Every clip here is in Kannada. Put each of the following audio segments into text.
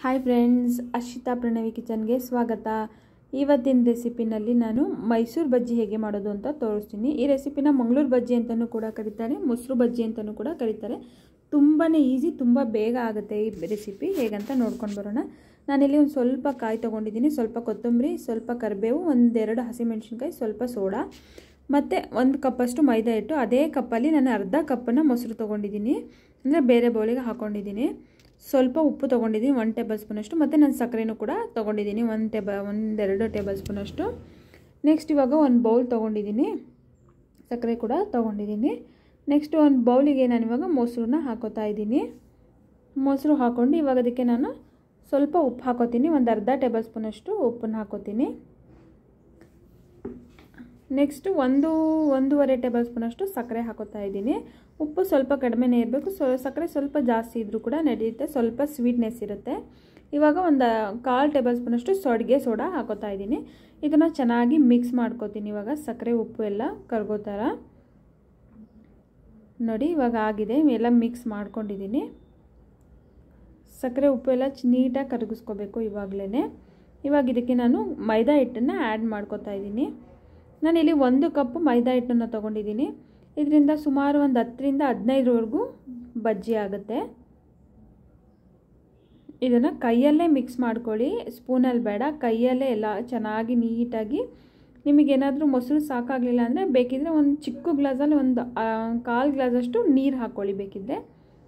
ಹಾಯ್ ಫ್ರೆಂಡ್ಸ್ ಅರ್ಷಿತಾ ಪ್ರಣವಿ ಕಿಚನ್ಗೆ ಸ್ವಾಗತ ಇವತ್ತಿನ ರೆಸಿಪಿನಲ್ಲಿ ನಾನು ಮೈಸೂರು ಬಜ್ಜಿ ಹೇಗೆ ಮಾಡೋದು ಅಂತ ತೋರಿಸ್ತೀನಿ ಈ ರೆಸಿಪಿನ ಮಂಗಳೂರು ಬಜ್ಜಿ ಅಂತಲೂ ಕೂಡ ಕರೀತಾರೆ ಮೊಸರು ಬಜ್ಜಿ ಅಂತಲೂ ಕೂಡ ಕರೀತಾರೆ ತುಂಬಾ ಈಸಿ ತುಂಬ ಬೇಗ ಆಗುತ್ತೆ ಈ ರೆಸಿಪಿ ಹೇಗಂತ ನೋಡ್ಕೊಂಡು ಬರೋಣ ನಾನಿಲ್ಲಿ ಒಂದು ಸ್ವಲ್ಪ ಕಾಯಿ ತೊಗೊಂಡಿದ್ದೀನಿ ಸ್ವಲ್ಪ ಕೊತ್ತಂಬರಿ ಸ್ವಲ್ಪ ಕರಿಬೇವು ಒಂದೆರಡು ಹಸಿಮೆಣಸಿನ್ಕಾಯಿ ಸ್ವಲ್ಪ ಸೋಡಾ ಮತ್ತು ಒಂದು ಕಪ್ಪಷ್ಟು ಮೈದಾ ಹಿಟ್ಟು ಅದೇ ಕಪ್ಪಲ್ಲಿ ನಾನು ಅರ್ಧ ಕಪ್ಪನ್ನು ಮೊಸರು ತೊಗೊಂಡಿದ್ದೀನಿ ಅಂದರೆ ಬೇರೆ ಬೌಲಿಗೆ ಹಾಕ್ಕೊಂಡಿದ್ದೀನಿ ಸ್ವಲ್ಪ ಉಪ್ಪು ತೊಗೊಂಡಿದ್ದೀನಿ ಒನ್ ಟೇಬಲ್ ಸ್ಪೂನಷ್ಟು ಮತ್ತು ನಾನು ಸಕ್ಕರೆನೂ ಕೂಡ ತೊಗೊಂಡಿದ್ದೀನಿ ಒಂದು ಟೇಬ ಒಂದೆರಡು ಟೇಬಲ್ ಸ್ಪೂನಷ್ಟು ನೆಕ್ಸ್ಟ್ ಇವಾಗ ಒಂದು ಬೌಲ್ ತೊಗೊಂಡಿದ್ದೀನಿ ಸಕ್ಕರೆ ಕೂಡ ತೊಗೊಂಡಿದ್ದೀನಿ ನೆಕ್ಸ್ಟ್ ಒಂದು ಬೌಲಿಗೆ ನಾನು ಇವಾಗ ಮೊಸರನ್ನ ಹಾಕೋತಾ ಇದ್ದೀನಿ ಮೊಸರು ಹಾಕ್ಕೊಂಡು ಇವಾಗ ಅದಕ್ಕೆ ನಾನು ಸ್ವಲ್ಪ ಉಪ್ಪು ಹಾಕೋತೀನಿ ಒಂದು ಅರ್ಧ ಟೇಬಲ್ ಸ್ಪೂನಷ್ಟು ಉಪ್ಪನ್ನು ಹಾಕೋತೀನಿ ನೆಕ್ಸ್ಟು ಒಂದು ಒಂದೂವರೆ ಟೇಬಲ್ ಸ್ಪೂನಷ್ಟು ಸಕ್ಕರೆ ಹಾಕೋತಾ ಇದ್ದೀನಿ ಉಪ್ಪು ಸ್ವಲ್ಪ ಕಡಿಮೆನೇ ಇರಬೇಕು ಸ್ವ ಸಕ್ಕರೆ ಸ್ವಲ್ಪ ಜಾಸ್ತಿ ಇದ್ದರೂ ಕೂಡ ನಡೆಯುತ್ತೆ ಸ್ವಲ್ಪ ಸ್ವೀಟ್ನೆಸ್ ಇರುತ್ತೆ ಇವಾಗ ಒಂದು ಕಾಲು ಟೇಬಲ್ ಸ್ಪೂನಷ್ಟು ಸೊಡ್ಗೆ ಸೋಡಾ ಹಾಕೋತಾ ಇದ್ದೀನಿ ಇದನ್ನು ಚೆನ್ನಾಗಿ ಮಿಕ್ಸ್ ಮಾಡ್ಕೋತೀನಿ ಇವಾಗ ಸಕ್ಕರೆ ಉಪ್ಪು ಎಲ್ಲ ಕರ್ಗೋ ಥರ ನೋಡಿ ಇವಾಗ ಆಗಿದೆ ಎಲ್ಲ ಮಿಕ್ಸ್ ಮಾಡ್ಕೊಂಡಿದ್ದೀನಿ ಸಕ್ಕರೆ ಉಪ್ಪು ಎಲ್ಲ ನೀಟಾಗಿ ಕರಗಿಸ್ಕೋಬೇಕು ಇವಾಗಲೇ ಇವಾಗ ಇದಕ್ಕೆ ನಾನು ಮೈದಾ ಹಿಟ್ಟನ್ನು ಆ್ಯಡ್ ಮಾಡ್ಕೋತಾ ಇದ್ದೀನಿ ನಾನಿಲ್ಲಿ ಒಂದು ಕಪ್ ಮೈದಾ ಹಿಟ್ಟನ್ನು ತೊಗೊಂಡಿದ್ದೀನಿ ಇದರಿಂದ ಸುಮಾರು ಒಂದು ಹತ್ತರಿಂದ ಹದಿನೈದರವರೆಗೂ ಬಜ್ಜಿ ಆಗುತ್ತೆ ಇದನ್ನು ಕೈಯಲ್ಲೇ ಮಿಕ್ಸ್ ಮಾಡ್ಕೊಳ್ಳಿ ಸ್ಪೂನಲ್ಲಿ ಬೇಡ ಕೈಯಲ್ಲೇ ಎಲ್ಲ ಚೆನ್ನಾಗಿ ನೀಟಾಗಿ ನಿಮಗೇನಾದರೂ ಮೊಸರು ಸಾಕಾಗಲಿಲ್ಲ ಅಂದರೆ ಬೇಕಿದ್ರೆ ಒಂದು ಚಿಕ್ಕ ಗ್ಲಾಸಲ್ಲಿ ಒಂದು ಕಾಲು ಗ್ಲಾಸಷ್ಟು ನೀರು ಹಾಕ್ಕೊಳ್ಳಿ ಬೇಕಿದ್ದರೆ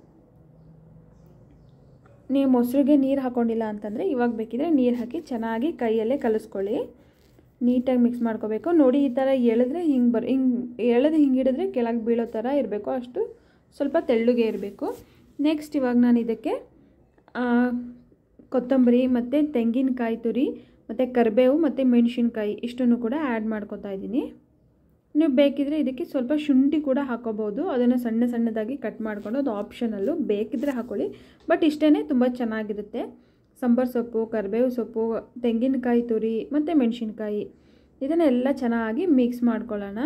ನೀವು ಮೊಸರಿಗೆ ನೀರು ಹಾಕ್ಕೊಂಡಿಲ್ಲ ಅಂತಂದರೆ ಇವಾಗ ಬೇಕಿದ್ರೆ ನೀರು ಹಾಕಿ ಚೆನ್ನಾಗಿ ಕೈಯಲ್ಲೇ ಕಲಿಸ್ಕೊಳ್ಳಿ ನೀಟಾಗಿ ಮಿಕ್ಸ್ ಮಾಡ್ಕೋಬೇಕು ನೋಡಿ ಈ ಥರ ಎಳೆದ್ರೆ ಹಿಂಗೆ ಬರ್ ಹಿಂಗೆ ಎಳೆದು ಹಿಂಗೆ ಹಿಡಿದ್ರೆ ಕೆಳಗೆ ಬೀಳೋ ಥರ ಇರಬೇಕು ಅಷ್ಟು ಸ್ವಲ್ಪ ತೆಳ್ಳಗೆ ಇರಬೇಕು ನೆಕ್ಸ್ಟ್ ಇವಾಗ ನಾನು ಇದಕ್ಕೆ ಕೊತ್ತಂಬರಿ ಮತ್ತು ತೆಂಗಿನಕಾಯಿ ತುರಿ ಮತ್ತು ಕರಿಬೇವು ಮತ್ತು ಮೆಣಸಿನ್ಕಾಯಿ ಇಷ್ಟನ್ನು ಕೂಡ ಆ್ಯಡ್ ಮಾಡ್ಕೋತಾ ಇದ್ದೀನಿ ನೀವು ಬೇಕಿದ್ರೆ ಇದಕ್ಕೆ ಸ್ವಲ್ಪ ಶುಂಠಿ ಕೂಡ ಹಾಕೋಬೋದು ಅದನ್ನು ಸಣ್ಣ ಸಣ್ಣದಾಗಿ ಕಟ್ ಮಾಡಿಕೊಂಡು ಅದು ಆಪ್ಷನಲ್ಲು ಬೇಕಿದ್ರೆ ಹಾಕೊಳ್ಳಿ ಬಟ್ ಇಷ್ಟೇ ತುಂಬ ಚೆನ್ನಾಗಿರುತ್ತೆ ಸಾಂಬಾರು ಸೊಪ್ಪು ಕರಿಬೇವು ಸೊಪ್ಪು ತೆಂಗಿನಕಾಯಿ ತುರಿ ಮತ್ತು ಮೆಣಸಿನ್ಕಾಯಿ ಇದನ್ನೆಲ್ಲ ಚೆನ್ನಾಗಿ ಮಿಕ್ಸ್ ಮಾಡ್ಕೊಳ್ಳೋಣ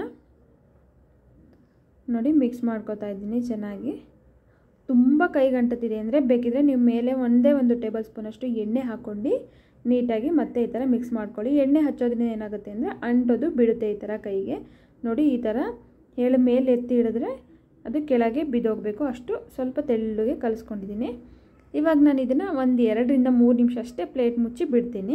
ನೋಡಿ ಮಿಕ್ಸ್ ಮಾಡ್ಕೊತಾ ಇದ್ದೀನಿ ಚೆನ್ನಾಗಿ ತುಂಬ ಕೈಗಂಟತಿದೆ ಅಂದರೆ ಬೇಕಿದ್ರೆ ನೀವು ಮೇಲೆ ಒಂದೇ ಒಂದು ಟೇಬಲ್ ಸ್ಪೂನಷ್ಟು ಎಣ್ಣೆ ಹಾಕ್ಕೊಂಡು ನೀಟಾಗಿ ಮತ್ತೆ ಈ ಥರ ಮಿಕ್ಸ್ ಮಾಡ್ಕೊಳ್ಳಿ ಎಣ್ಣೆ ಹಚ್ಚೋದ್ರಿಂದ ಏನಾಗುತ್ತೆ ಅಂದರೆ ಅಂಟೋದು ಬಿಡುತ್ತೆ ಈ ಥರ ಕೈಗೆ ನೋಡಿ ಈ ಥರ ಹೇಳ ಮೇಲೆ ಎತ್ತಿ ಹಿಡಿದ್ರೆ ಅದು ಕೆಳಗೆ ಬಿದ್ದೋಗಬೇಕು ಅಷ್ಟು ಸ್ವಲ್ಪ ತೆಳ್ಳಗೆ ಕಲಿಸ್ಕೊಂಡಿದ್ದೀನಿ ಇವಾಗ ನಾನು ಇದನ್ನು ಒಂದು ಎರಡರಿಂದ ಮೂರು ನಿಮಿಷ ಅಷ್ಟೇ ಪ್ಲೇಟ್ ಮುಚ್ಚಿ ಬಿಡ್ತೀನಿ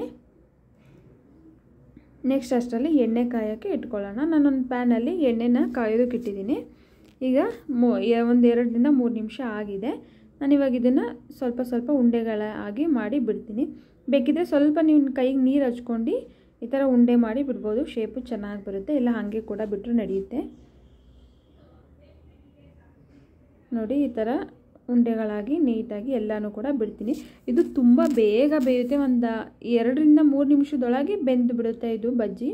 ನೆಕ್ಸ್ಟ್ ಅಷ್ಟರಲ್ಲಿ ಎಣ್ಣೆ ಕಾಯೋಕ್ಕೆ ಇಟ್ಕೊಳ್ಳೋಣ ನಾನೊಂದು ಪ್ಯಾನಲ್ಲಿ ಎಣ್ಣೆನ ಕಾಯೋದಕ್ಕೆ ಇಟ್ಟಿದ್ದೀನಿ ಈಗ ಮೂ ಒಂದು ಎರಡರಿಂದ ಮೂರು ನಿಮಿಷ ಆಗಿದೆ ನಾನಿವಾಗ ಇದನ್ನು ಸ್ವಲ್ಪ ಸ್ವಲ್ಪ ಉಂಡೆಗಳ ಆಗಿ ಮಾಡಿ ಬಿಡ್ತೀನಿ ಬೇಕಿದ್ರೆ ಸ್ವಲ್ಪ ನೀವು ಕೈಗೆ ನೀರು ಹಚ್ಕೊಂಡು ಈ ಥರ ಉಂಡೆ ಮಾಡಿ ಬಿಡ್ಬೋದು ಶೇಪು ಚೆನ್ನಾಗಿ ಬರುತ್ತೆ ಇಲ್ಲ ಹಾಗೆ ಕೂಡ ಬಿಟ್ಟರು ನಡೆಯುತ್ತೆ ನೋಡಿ ಈ ಥರ ಉಂಡೆಗಳಾಗಿ ನೀಟಾಗಿ ಎಲ್ಲನೂ ಕೂಡ ಬಿಡ್ತೀನಿ ಇದು ತುಂಬ ಬೇಗ ಬೇಯುತ್ತೆ ಒಂದು ಎರಡರಿಂದ ಮೂರು ನಿಮಿಷದೊಳಗೆ ಬೆಂದು ಬಿಡುತ್ತೆ ಇದು ಬಜ್ಜಿ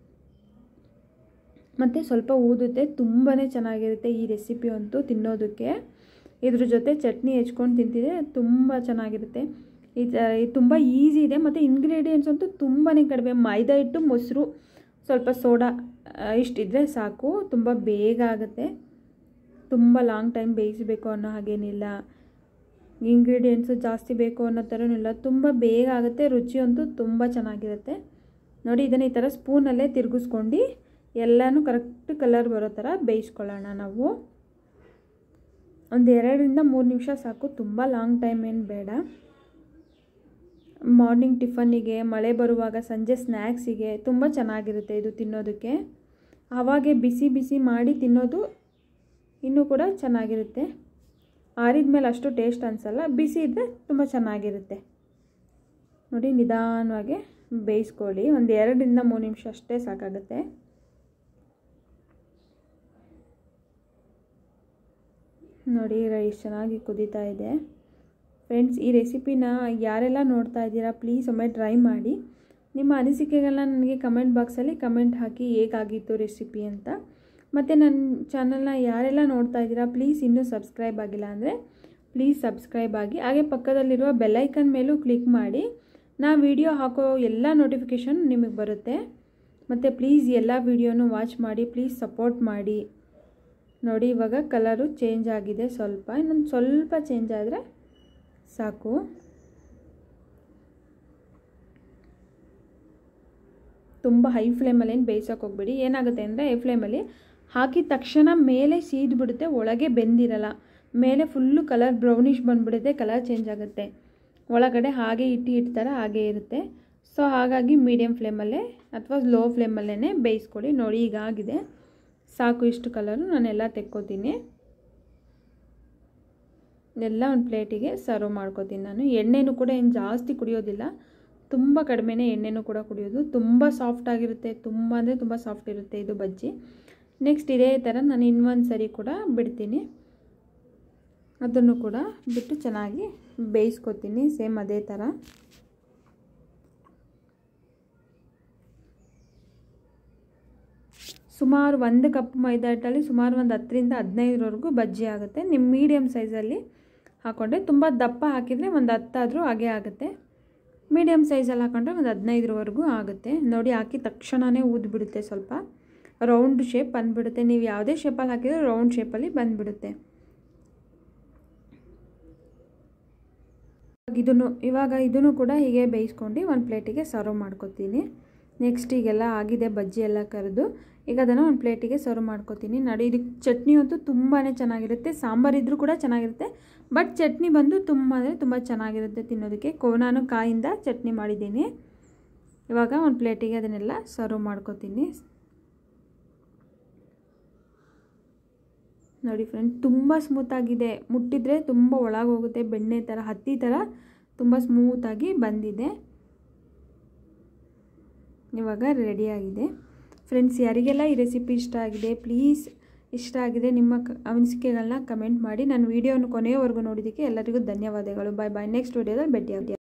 ಮತ್ತು ಸ್ವಲ್ಪ ಊದುತ್ತೆ ತುಂಬಾ ಚೆನ್ನಾಗಿರುತ್ತೆ ಈ ರೆಸಿಪಿ ಅಂತೂ ತಿನ್ನೋದಕ್ಕೆ ಇದ್ರ ಜೊತೆ ಚಟ್ನಿ ಹೆಚ್ಕೊಂಡು ತಿಂತಿದ್ರೆ ತುಂಬ ಚೆನ್ನಾಗಿರುತ್ತೆ ಇದು ತುಂಬ ಈಸಿ ಇದೆ ಮತ್ತು ಇಂಗ್ರೀಡಿಯೆಂಟ್ಸ್ ಅಂತೂ ತುಂಬಾ ಕಡಿಮೆ ಮೈದಾ ಹಿಟ್ಟು ಮೊಸರು ಸ್ವಲ್ಪ ಸೋಡಾ ಇಷ್ಟಿದ್ರೆ ಸಾಕು ತುಂಬ ಬೇಗ ಆಗುತ್ತೆ ತುಂಬ ಲಾಂಗ್ ಟೈಮ್ ಬೇಯಿಸಬೇಕು ಅನ್ನೋ ಹಾಗೇನಿಲ್ಲ ಇಂಗ್ರೀಡಿಯೆಂಟ್ಸು ಜಾಸ್ತಿ ಬೇಕು ಅನ್ನೋ ಥರನೂ ಇಲ್ಲ ತುಂಬ ಬೇಗ ಆಗುತ್ತೆ ರುಚಿ ಅಂತೂ ತುಂಬ ಚೆನ್ನಾಗಿರುತ್ತೆ ನೋಡಿ ಇದನ್ನು ಈ ಥರ ಸ್ಪೂನಲ್ಲೇ ತಿರುಗಿಸ್ಕೊಂಡು ಎಲ್ಲನೂ ಕರೆಕ್ಟ್ ಕಲರ್ ಬರೋ ಥರ ಬೇಯಿಸ್ಕೊಳ್ಳೋಣ ನಾವು ಒಂದು ಎರಡರಿಂದ ಮೂರು ನಿಮಿಷ ಸಾಕು ತುಂಬ ಲಾಂಗ್ ಟೈಮ್ ಏನು ಬೇಡ ಮಾರ್ನಿಂಗ್ ಟಿಫನ್ನಿಗೆ ಮಳೆ ಬರುವಾಗ ಸಂಜೆ ಸ್ನ್ಯಾಕ್ಸಿಗೆ ತುಂಬ ಚೆನ್ನಾಗಿರುತ್ತೆ ಇದು ತಿನ್ನೋದಕ್ಕೆ ಆವಾಗೆ ಬಿಸಿ ಬಿಸಿ ಮಾಡಿ ತಿನ್ನೋದು ಇನ್ನೂ ಕೂಡ ಚೆನ್ನಾಗಿರುತ್ತೆ ಆರಿದ ಮೇಲೆ ಅಷ್ಟು ಟೇಸ್ಟ್ ಅನಿಸಲ್ಲ ಬಿಸಿ ಇದ್ದರೆ ತುಂಬ ಚೆನ್ನಾಗಿರುತ್ತೆ ನೋಡಿ ನಿಧಾನವಾಗಿ ಬೇಯಿಸ್ಕೊಳ್ಳಿ ಒಂದು ಎರಡರಿಂದ ಮೂರು ನಿಮಿಷ ಅಷ್ಟೇ ಸಾಕಾಗುತ್ತೆ ನೋಡಿ ರೈಸ್ ಚೆನ್ನಾಗಿ ಕುದೀತಾ ಇದೆ ಫ್ರೆಂಡ್ಸ್ ಈ ರೆಸಿಪಿನ ಯಾರೆಲ್ಲ ನೋಡ್ತಾ ಇದ್ದೀರಾ ಪ್ಲೀಸ್ ಒಮ್ಮೆ ಟ್ರೈ ಮಾಡಿ ನಿಮ್ಮ ಅನಿಸಿಕೆಗಳನ್ನ ನನಗೆ ಕಮೆಂಟ್ ಬಾಕ್ಸಲ್ಲಿ ಕಮೆಂಟ್ ಹಾಕಿ ಹೇಗಾಗಿತ್ತು ರೆಸಿಪಿ ಅಂತ ಮತ್ತು ನನ್ನ ಚಾನಲ್ನ ಯಾರೆಲ್ಲ ನೋಡ್ತಾ ಇದ್ದೀರಾ ಪ್ಲೀಸ್ ಇನ್ನೂ ಸಬ್ಸ್ಕ್ರೈಬ್ ಆಗಿಲ್ಲ ಅಂದರೆ ಪ್ಲೀಸ್ ಸಬ್ಸ್ಕ್ರೈಬ್ ಆಗಿ ಹಾಗೆ ಪಕ್ಕದಲ್ಲಿರುವ ಬೆಲ್ಲೈಕನ್ ಮೇಲೂ ಕ್ಲಿಕ್ ಮಾಡಿ ನಾ ವಿಡಿಯೋ ಹಾಕೋ ಎಲ್ಲ ನೋಟಿಫಿಕೇಷನ್ ನಿಮಗೆ ಬರುತ್ತೆ ಮತ್ತು ಪ್ಲೀಸ್ ಎಲ್ಲ ವಿಡಿಯೋನೂ ವಾಚ್ ಮಾಡಿ ಪ್ಲೀಸ್ ಸಪೋರ್ಟ್ ಮಾಡಿ ನೋಡಿ ಇವಾಗ ಕಲರು ಚೇಂಜ್ ಆಗಿದೆ ಸ್ವಲ್ಪ ಇನ್ನೊಂದು ಸ್ವಲ್ಪ ಚೇಂಜ್ ಆದರೆ ಸಾಕು ತುಂಬ ಹೈ ಫ್ಲೇಮಲ್ಲಿ ಏನು ಬೇಯಿಸೋಕೆ ಹೋಗ್ಬೇಡಿ ಏನಾಗುತ್ತೆ ಅಂದರೆ ಹೈ ಫ್ಲೇಮಲ್ಲಿ ಹಾಕಿದ ತಕ್ಷಣ ಮೇಲೆ ಸೀದ್ಬಿಡುತ್ತೆ ಒಳಗೆ ಬೆಂದಿರಲ್ಲ ಮೇಲೆ ಫುಲ್ಲು ಕಲರ್ ಬ್ರೌನಿಷ್ ಬಂದುಬಿಡುತ್ತೆ ಕಲರ್ ಚೇಂಜ್ ಆಗುತ್ತೆ ಒಳಗಡೆ ಹಾಗೆ ಇಟ್ಟು ಇಟ್ಟು ಹಾಗೆ ಇರುತ್ತೆ ಸೊ ಹಾಗಾಗಿ ಮೀಡಿಯಮ್ ಫ್ಲೇಮಲ್ಲೇ ಅಥವಾ ಲೋ ಫ್ಲೇಮಲ್ಲೇ ಬೇಯಿಸ್ಕೊಳ್ಳಿ ನೋಡಿ ಈಗ ಆಗಿದೆ ಸಾಕು ಇಷ್ಟು ಕಲರು ನಾನೆಲ್ಲ ತೆಕ್ಕೋತೀನಿ ಎಲ್ಲ ಒಂದು ಪ್ಲೇಟಿಗೆ ಸರ್ವ್ ಮಾಡ್ಕೋತೀನಿ ನಾನು ಎಣ್ಣೆನೂ ಕೂಡ ಏನು ಜಾಸ್ತಿ ಕುಡಿಯೋದಿಲ್ಲ ತುಂಬ ಕಡಿಮೆನೇ ಎಣ್ಣೆನೂ ಕೂಡ ಕುಡಿಯೋದು ತುಂಬ ಸಾಫ್ಟ್ ಆಗಿರುತ್ತೆ ತುಂಬ ಅಂದರೆ ತುಂಬ ಸಾಫ್ಟ್ ಇರುತ್ತೆ ಇದು ಬಜ್ಜಿ ನೆಕ್ಸ್ಟ್ ಇದೇ ಥರ ನಾನು ಇನ್ನೊಂದು ಸರಿ ಕೂಡ ಬಿಡ್ತೀನಿ ಅದನ್ನು ಕೂಡ ಬಿಟ್ಟು ಚೆನ್ನಾಗಿ ಬೇಯಿಸ್ಕೊತೀನಿ ಸೇಮ್ ಅದೇ ಥರ ಸುಮಾರು ಒಂದು ಕಪ್ ಮೈದಾ ಹಿಟ್ಟಲ್ಲಿ ಸುಮಾರು ಒಂದು ಹತ್ತರಿಂದ ಹದಿನೈದರವರೆಗೂ ಬಜ್ಜಿ ಆಗುತ್ತೆ ನಿಮ್ಮ ಮೀಡಿಯಮ್ ಸೈಜಲ್ಲಿ ಹಾಕ್ಕೊಂಡ್ರೆ ತುಂಬ ದಪ್ಪ ಹಾಕಿದರೆ ಒಂದು ಹತ್ತಾದರೂ ಹಾಗೆ ಆಗುತ್ತೆ ಮೀಡಿಯಮ್ ಸೈಜಲ್ಲಿ ಹಾಕೊಂಡ್ರೆ ಒಂದು ಹದಿನೈದರವರೆಗೂ ಆಗುತ್ತೆ ನೋಡಿ ಹಾಕಿದ ತಕ್ಷಣವೇ ಊದ್ಬಿಡುತ್ತೆ ಸ್ವಲ್ಪ ರೌಂಡ್ ಶೇಪ್ ಬಂದುಬಿಡುತ್ತೆ ನೀವು ಯಾವುದೇ ಶೇಪಲ್ಲಿ ಹಾಕಿದ್ರೆ ರೌಂಡ್ ಶೇಪಲ್ಲಿ ಬಂದುಬಿಡುತ್ತೆ ಇದನ್ನು ಇವಾಗ ಇದನ್ನು ಕೂಡ ಹೀಗೆ ಬೇಯಿಸ್ಕೊಂಡು ಒಂದು ಪ್ಲೇಟಿಗೆ ಸರ್ವ್ ಮಾಡ್ಕೊತೀನಿ ನೆಕ್ಸ್ಟ್ ಈಗೆಲ್ಲ ಆಗಿದೆ ಬಜ್ಜಿ ಎಲ್ಲ ಕರೆದು ಈಗ ಅದನ್ನು ಒಂದು ಪ್ಲೇಟಿಗೆ ಸರ್ವ್ ಮಾಡ್ಕೊತೀನಿ ನೋಡಿ ಇದಕ್ಕೆ ಚಟ್ನಿ ಅಂತೂ ತುಂಬಾ ಚೆನ್ನಾಗಿರುತ್ತೆ ಸಾಂಬಾರಿದ್ರೂ ಕೂಡ ಚೆನ್ನಾಗಿರುತ್ತೆ ಬಟ್ ಚಟ್ನಿ ಬಂದು ತುಂಬ ಅಂದರೆ ತುಂಬ ಚೆನ್ನಾಗಿರುತ್ತೆ ತಿನ್ನೋದಕ್ಕೆ ಕೋನಾನು ಕಾಯಿಂದ ಚಟ್ನಿ ಮಾಡಿದ್ದೀನಿ ಇವಾಗ ಒಂದು ಪ್ಲೇಟಿಗೆ ಅದನ್ನೆಲ್ಲ ಸರ್ವ್ ಮಾಡ್ಕೊತೀನಿ ನೋಡಿ ಫ್ರೆಂಡ್ ತುಂಬ ಸ್ಮೂತಾಗಿದೆ ಮುಟ್ಟಿದ್ರೆ ತುಂಬ ಒಳಗೆ ಹೋಗುತ್ತೆ ಬೆಣ್ಣೆ ಥರ ಹತ್ತಿ ಥರ ತುಂಬ ಸ್ಮೂತಾಗಿ ಬಂದಿದೆ ಇವಾಗ ರೆಡಿಯಾಗಿದೆ ಫ್ರೆಂಡ್ಸ್ ಯಾರಿಗೆಲ್ಲ ಈ ರೆಸಿಪಿ ಇಷ್ಟ ಆಗಿದೆ ಪ್ಲೀಸ್ ಇಷ್ಟ ಆಗಿದೆ ನಿಮ್ಮ ಅನಿಸಿಕೆಗಳನ್ನ ಕಮೆಂಟ್ ಮಾಡಿ ನನ್ನ ವೀಡಿಯೋನ ಕೊನೆಯವರೆಗೂ ನೋಡಿದ್ದಕ್ಕೆ ಎಲ್ಲರಿಗೂ ಧನ್ಯವಾದಗಳು ಬಾಯ್ ಬಾಯ್ ನೆಕ್ಸ್ಟ್ ವೀಡಿಯೋದಲ್ಲಿ ಭೇಟಿಯಾಗಿ